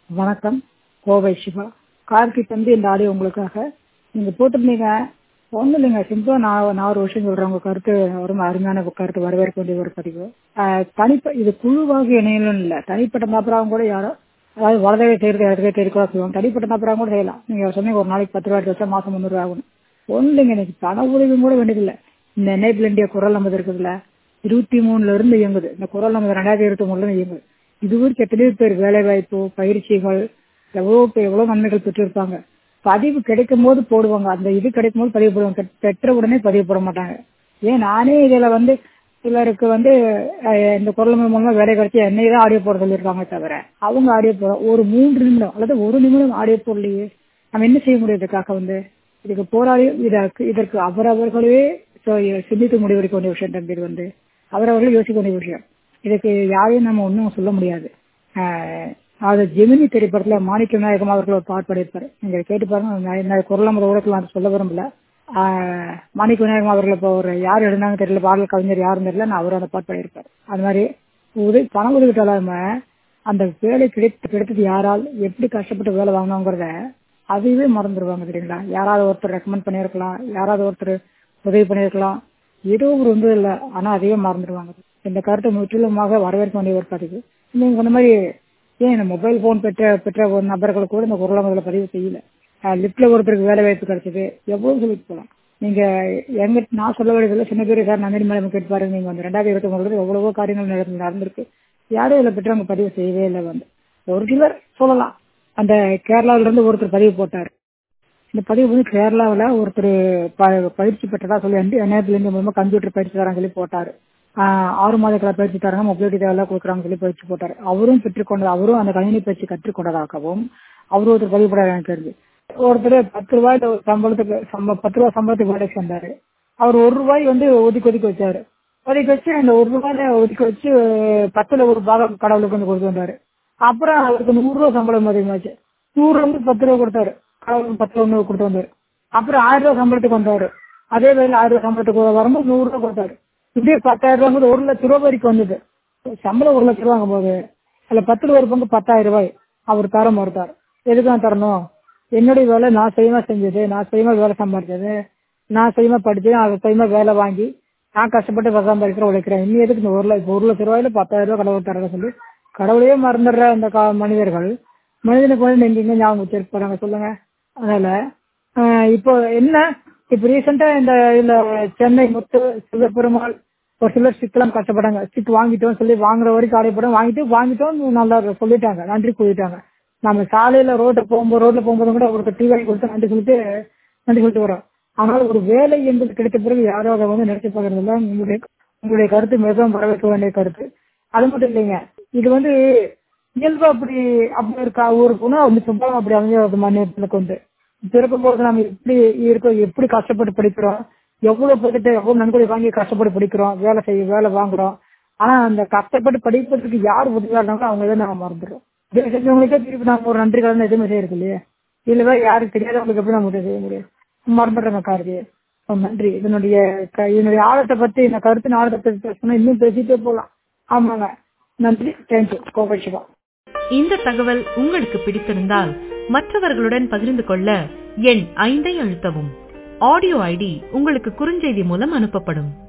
வணக்கம் கோவை சிவா கார்கி தம்பி இந்த ஆடியோ உங்களுக்காக நீங்க போட்டிருந்தீங்க ஒன்றும் இல்லைங்க சிம்பிளா நான் நான் ஒரு விஷயம் சொல்றேன் உங்க கருத்து ரொம்ப அருமையான கருத்து வரவேற்க வேண்டிய ஒரு பதிவு ஆஹ் தனிப்ப இது குழுவாக இணையலும் இல்லை தனிப்பட்ட நபராகவும் கூட யாரோ அதாவது வலதவே செய்யறது இடத்துக்கே தேடி கூட செய்வாங்க தனிப்பட்ட நபராகவும் கூட செய்யலாம் நீங்க சொன்னீங்க ஒரு நாளைக்கு பத்து ரூபா எடுத்து வச்சா மாசம் முந்நூறு ஆகணும் ஒன்றும் இல்லைங்க இன்னைக்கு பண உதவியும் கூட வேண்டியதில்லை இந்த எனேபிள் இந்தியா குரல் நமது இருக்குதுல்ல இருபத்தி மூணுல இருந்து இயங்குது இந்த குரல் நமது ரெண்டாயிரத்தி இருபத்தி மூணுல இருந்து இயங்குது இதுவரைக்கும் எத்தனையோ பேர் வேலை வாய்ப்பு பயிற்சிகள் எவ்வளவு பேர் எவ்வளவு நன்மைகள் பெற்றிருப்பாங்க பதிவு கிடைக்கும் போது போடுவாங்க அந்த இது கிடைக்கும் போது பதிவு போடுவாங்க பெ- பெற்ற உடனே பதிவு போட மாட்டாங்க ஏன் நானே இதுல வந்து சிலருக்கு வந்து அஹ், இந்த குரல் மூலமா வேலை கிடைச்சி என்னை தான் ஆடியோ போட சொல்லியிருக்காங்க தவிர அவங்க ஆடியோ போட ஒரு மூன்று நிமிடம் அல்லது ஒரு நிமிடம் ஆடியோ போடலையே நம்ம என்ன செய்ய முடியும் இதுக்காக வந்து இதுக்கு போராடி இதற்கு இதற்கு அவரவர்களே சொ- சிந்தித்து முடிவெடுக்க வேண்டிய விஷயம் தம்பி இது வந்து அவரவர்கள் யோசிக்க வேண்டிய விஷயம் இதுக்கு யாரையும் நம்ம ஒன்றும் சொல்ல முடியாது ஆஹ் அது ஜெமினி திரைப்படத்துல மாணிக்க நாயகம் அவர்கள் ஒரு பாட்டு பாடியிருப்பாரு நீங்க கேட்டு பாருங்க நான் என்ன குரல் நம்ம ஊடகத்தில் சொல்ல விரும்பல ஆஹ் மாணிக்க விநாயகம் அவர்கள் இப்போ ஒரு யார் எழுந்தாங்க தெரியல பாடல் கவிஞர் யாருன்னு தெரியல நான் அவர் அந்த பாட்டு பாடியிருப்பாரு அது மாதிரி உதவி பணம் உதவி இல்லாம அந்த வேலை கிடைத்து கிடைத்தது யாரால் எப்படி கஷ்டப்பட்டு வேலை வாங்கினோங்கிறத அதுவே மறந்துடுவாங்க தெரியுங்களா யாராவது ஒருத்தர் ரெக்கமெண்ட் பண்ணியிருக்கலாம் யாராவது ஒருத்தர் உதவி பண்ணியிருக்கலாம் ஏதோ ஒரு வந்து இல்லை ஆனா அதையே மறந்துடுவாங்க இந்த கருத்தை முற்றிலுமாக வரவேற்க வேண்டிய ஒரு பதிவு நீங்க சொன்ன மாதிரி ஏன் இந்த மொபைல் போன் பெற்ற பெற்ற ஒரு நபர்கள் கூட இந்த குரலை முதல்ல பதிவு செய்யல லிப்ட்ல ஒருத்தருக்கு வேலை வாய்ப்பு கிடைச்சது எவ்வளவு சொல்லிட்டு போகலாம் நீங்க எங்க நான் சொல்ல வேண்டியதில்லை சின்ன பேர் சார் நந்தினி மேடம் கேட்டு பாருங்க நீங்க வந்து ரெண்டாயிரத்தி இருபத்தி மூணுல எவ்வளவோ காரியங்கள் நடந்து நடந்திருக்கு யாரும் இதுல பெற்றவங்க பதிவு செய்யவே இல்லை வந்து ஒரு சிலர் சொல்லலாம் அந்த கேரளாவில இருந்து ஒருத்தர் பதிவு போட்டார் இந்த பதிவு வந்து கேரளாவுல ஒருத்தர் ப- பயிற்சி பெற்றதா சொல்லி வந்து நேரத்துல இருந்து மூலமா கம்ப்யூட்டர் பயிற்சி தராங்க சொல்லி போட்டாரு ஆஹ் ஆறு மாத கால பயிற்சி தராங்க மொபைலிட்டி தேவையெல்லாம் கொடுக்குறாங்க சொல்லி பயிற்சி போட்டாரு அவரும் பெற்றுக்கொண்டது அவரும் அந்த கணினி பயிற்சி கற்றுக்கொண்டதாகவும் அவரும் ஒருத்தர் பதிவு போட எனக்கு தெரிஞ்சு ஒருத்தர் பத்து ரூபாய் சம்பளத்துக்கு சம்ப பத்து ரூபாய் சம்பளத்துக்கு வேலைக்கு வந்தாரு அவர் ஒரு ரூபாய் வந்து ஒதுக்கி ஒதுக்கி வச்சாரு ஒதுக்கி வச்சு அந்த ஒரு ரூபாயில ஒதுக்கி வச்சு பத்துல ஒரு பாகம் கடவுளுக்கு வந்து கொடுத்து வந்தாரு அப்புறம் அவருக்கு நூறு ரூபாய் சம்பளம் அதிகமாச்சு நூறு வந்து பத்து ரூபா கொடுத்தாரு கடவுளுக்கு பத்து ரூபா கொடுத்து வந்தாரு அப்புறம் ஆயிரம் ரூபாய் சம்பளத்துக்கு வந்தாரு அதே வேலை ஆயிரம் ரூபாய் சம்பளத்துக்கு வரும்போது நூறு ரூபாய் கொடுத்தாரு இப்படியே பத்தாயிரம் ரூபாய் ஒரு லட்ச ரூபாய் வரைக்கும் வந்தது சம்பளம் ஒரு லட்ச ரூபா வாங்கும் போது அதுல பத்துல ஒரு பங்கு பத்தாயிரம் ரூபாய் அவர் தர மறுத்தார் எதுக்கு நான் தரணும் என்னுடைய வேலை நான் சுயமா செஞ்சது நான் சுயமா வேலை சம்பாதிச்சது நான் சுயமா படிச்சு நான் சுயமா வேலை வாங்கி நான் கஷ்டப்பட்டு வேலை சம்பாதிக்கிற உழைக்கிறேன் இன்னும் எதுக்கு இந்த ஒரு லட்சம் ஒரு லட்ச ரூபாயில பத்தாயிரம் ரூபாய் கடவுள் தரேன்னு சொல்லி கடவுளையே மறந்துடுற இந்த கா- மனிதர்கள் மனிதனுக்கு வந்து நீங்க எங்க ஞாபகம் வச்சிருப்பாங்க சொல்லுங்க அதனால ஆஹ் இப்போ என்ன இப்ப ரீசெண்டா இந்த இதுல சென்னை முத்து சிவபெருமாள் ஒரு சிலர் சிக்கலாம் கஷ்டப்பட்டாங்க சிக் வாங்கிட்டோம் சொல்லி வாங்குற வரைக்கும் ஆடைப்படம் வாங்கிட்டு வாங்கிட்டோம் நல்லா சொல்லிட்டாங்க நன்றி கூறிட்டாங்க நம்ம சாலையில ரோட்ல போகும்போது ரோட்ல போகும்போது கூட ஒருத்தர் டீ வாங்கி கொடுத்து நன்றி சொல்லிட்டு நன்றி சொல்லிட்டு வரோம் ஆனால் ஒரு வேலை என்பது கிடைத்த பிறகு யாரும் அதை வந்து நினைச்சு பார்க்கறது இல்ல உங்களுடைய உங்களுடைய கருத்து மிகவும் வரவேற்க வேண்டிய கருத்து அது மட்டும் இல்லைங்க இது வந்து இயல்பு அப்படி அப்படி இருக்கா ஒரு குணம் வந்து சும்மா அப்படி அமைஞ்ச மனிதனுக்கு வந்து பிறக்கும் போது நம்ம எப்படி இருக்கோம் எப்படி கஷ்டப்பட்டு படிக்கிறோம் எவ்வளவு பேர்கிட்ட எவ்வளவு நன்கொடை வாங்கி கஷ்டப்பட்டு படிக்கிறோம் வேலை செய்ய வேலை வாங்குறோம் ஆனா அந்த கஷ்டப்பட்டு படிப்பதற்கு யார் உதவியா இருந்தாங்களோ அவங்க தான் நம்ம மறந்துடுறோம் இதை செஞ்சவங்களுக்கே திருப்பி நாம ஒரு நன்றி கலந்து எதுவுமே செய்யறது இல்லையே இல்லவே யாருக்கு தெரியாதவங்களுக்கு எப்படி நம்ம உதவி செய்ய முடியும் மறந்துடுறோங்க கார்த்தி ரொம்ப நன்றி இதனுடைய க- இதனுடைய ஆழத்தை பத்தி இந்த கருத்தின் ஆழத்தை பத்தி பேசணும் இன்னும் பேசிட்டே போலாம் ஆமாங்க நன்றி தேங்க்யூ கோபை சிவா இந்த தகவல் உங்களுக்கு பிடித்திருந்தால் மற்றவர்களுடன் பகிர்ந்து கொள்ள எண் ஐந்தை அழுத்தவும் ஆடியோ ஐடி உங்களுக்கு குறுஞ்செய்தி மூலம் அனுப்பப்படும்